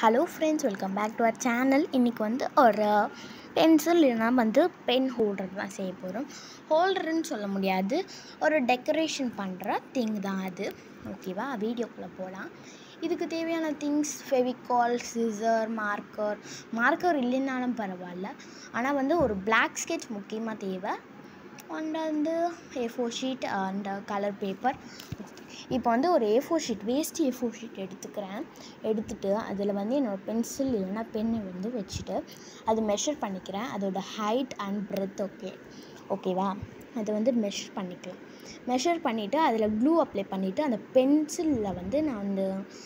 hello friends welcome back to our channel இன்றைக்கி வந்து ஒரு பென்சில் இல்லைனா வந்து பென் ஹோல்டர் தான் செய்ய போகிறோம் ஹோல்டர்னு சொல்ல முடியாது ஒரு டெக்கரேஷன் பண்ணுற திங் தான் அது ஓகேவா வீடியோக்குள்ளே போகலாம் இதுக்கு தேவையான things Fevicol scissor marker marker இல்லைனாலும் பரவாயில்ல ஆனால் வந்து ஒரு பிளாக் ஸ்கெட்ச் முக்கியமாக தேவை அண்ட் வந்து A four sheet and colour paper இப்போ வந்து ஒரு A four sheet waste A four sheet எடுத்துக்கிறேன் எடுத்துட்டு அதில் வந்து என்னோடய பென்சில் இல்லைன்னா பென்னை வந்து வச்சுட்டு அது மெஷர் பண்ணிக்கிறேன் அதோட ஹைட் அண்ட் பிரெத் ஓகே ஓகேவா அதை வந்து மெஷர் பண்ணிக்கலாம் மெஷர் பண்ணிவிட்டு அதில் க்ளூ அப்ளை பண்ணிவிட்டு அந்த பென்சிலில் வந்து நான் வந்து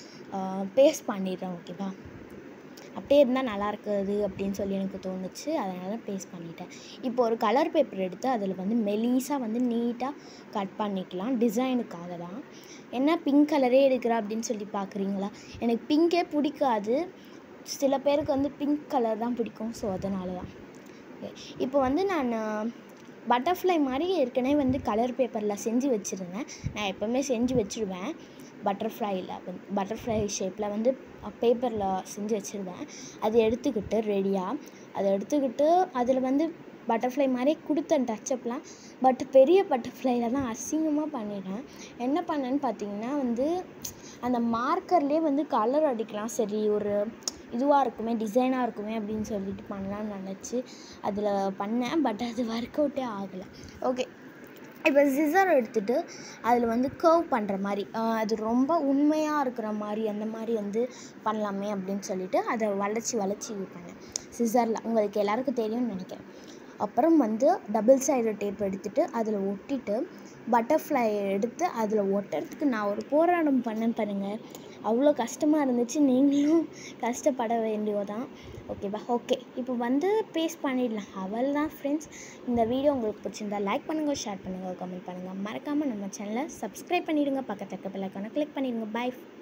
பேஸ்ட் பண்ணிடுறேன் ஓகேவா அப்படியே இருந்தால் நல்லா இருக்காது அப்படின்னு சொல்லி எனக்கு தோணுச்சு அதனால் பேஸ்ட் பண்ணிட்டேன் இப்போ ஒரு கலர் பேப்பர் எடுத்து அதில் வந்து மெலீஸாக வந்து நீட்டாக கட் பண்ணிக்கலாம் டிசைனுக்காக தான் என்ன பிங்க் கலரே எடுக்கிற அப்படின்னு சொல்லி பார்க்குறீங்களா எனக்கு பிங்கே பிடிக்காது சில பேருக்கு வந்து பிங்க் கலர் தான் பிடிக்கும் ஸோ அதனால தான் இப்போ வந்து நான் பட்டர்ஃப்ளை மாதிரி ஏற்கனவே வந்து கலர் பேப்பரில் செஞ்சு வச்சுருந்தேன் நான் எப்போவுமே செஞ்சு வச்சுருவேன் பட்டர்ஃப்ளையில் வந்து பட்டர்ஃப்ளை ஷேப்பில் வந்து பேப்பரில் செஞ்சு வச்சுருவேன் அது எடுத்துக்கிட்டு ரெடியாக அதை எடுத்துக்கிட்டு அதில் வந்து பட்டர்ஃப்ளை மாதிரி கொடுத்தேன் டச்சப்லாம் பட் பெரிய பட்டர்ஃப்ளைல தான் அசிங்கமாக பண்ணிட்டேன் என்ன பண்ணேன்னு பார்த்தீங்கன்னா வந்து அந்த மார்க்கர்லேயே வந்து கலர் அடிக்கலாம் சரி ஒரு இதுவாக இருக்குமே டிசைனாக இருக்குமே அப்படின்னு சொல்லிட்டு பண்ணலான்னு நினச்சி அதில் பண்ணேன் பட் அது ஒர்க் அவுட்டே ஆகலை ஓகே இப்போ சிசர் எடுத்துகிட்டு அதில் வந்து கர்வ் பண்ணுற மாதிரி அது ரொம்ப உண்மையாக இருக்கிற மாதிரி அந்த மாதிரி வந்து பண்ணலாமே அப்படின்னு சொல்லிட்டு அதை வளைச்சி வளைச்சி இது பண்ணேன் சிசரில் உங்களுக்கு எல்லாருக்கும் தெரியும்னு நினைக்கிறேன் அப்புறம் வந்து டபுள் சைடு டேப் எடுத்துகிட்டு அதில் ஒட்டிட்டு பட்டர்ஃப்ளை எடுத்து அதில் ஒட்டுறதுக்கு நான் ஒரு போராட்டம் பண்ணேன் பாருங்கள் அவ்வளோ கஷ்டமாக இருந்துச்சு நீங்களும் கஷ்டப்பட வேண்டியதான் ஓகேவா ஓகே இப்போ வந்து பேஸ்ட் பண்ணிடலாம் அவள் தான் ஃப்ரெண்ட்ஸ் இந்த வீடியோ உங்களுக்கு பிடிச்சிருந்தா லைக் பண்ணுங்கள் ஷேர் பண்ணுங்கள் கமெண்ட் பண்ணுங்கள் மறக்காமல் நம்ம சேனலை சப்ஸ்கிரைப் பண்ணிவிடுங்க பக்கத்துக்கு பிள்ளைக்கான கிளிக் பண்ணிடுங்க பாய்